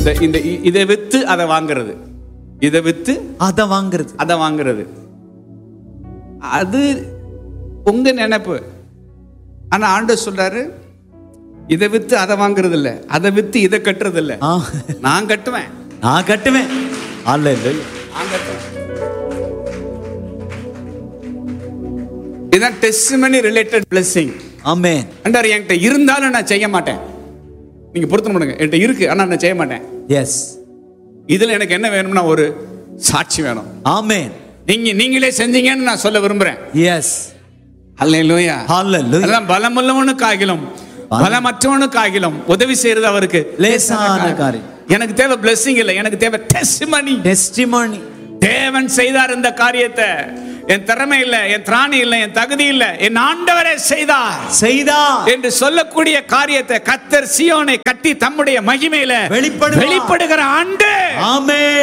இந்த இந்த இ- இதை வித்து அதை வாங்குறது இதை வித்து அத வாங்குறது அதை வாங்குறது அது உங்க நினைப்பு ஆனா ஆண்டவர் சொல்றாரு இதை வித்து அதை வாங்குறது இல்ல அதை வித்து இதை கட்டுறது இல்ல ஆ, நான் கட்டுவேன் நான் கட்டுவேன் அல்ல நான் கட்டுவேன் இதான் டெஸ்டிமனி ரிலேட்டட் பிளெஸிங் ஆமென் அண்டார் என்கிட்ட இருந்தாலும் நான் செய்ய மாட்டேன் நீங்க பொருத்தம் பண்ணுங்க என்கிட்ட இருக்கு ஆனா நான் செய்ய மாட்டேன் எஸ் இதுல எனக்கு என்ன வேணும்னா ஒரு சாட்சி வேணும் ஆமென் நீங்க நீங்களே செஞ்சீங்கன்னு நான் சொல்ல விரும்புறேன் எஸ் அல்லேலூயா ஹalleluya அதான் பலமுள்ளவனுக்காகிலும் பலமற்றவனுக்காகிலும் உதவி செய்யறது அவருக்கு லேசான காரியம் எனக்கு தேவை பிளெஸிங் இல்லை எனக்கு தேவை டெஸ்டிமனி டெஸ்டிமோனி தேவன் செய்தார் இந்த காரியத்தை என் திறமை இல்ல என் திராணி இல்ல என் தகுதி இல்ல என் ஆண்டவரே செய்தார் செய்தா என்று சொல்லக்கூடிய காரியத்தை கத்தர் சியோனை கட்டி தம்முடைய மகிமையில வெளிப்படுவார். வெளிப்படுகிற ஆண்டு ஆமென்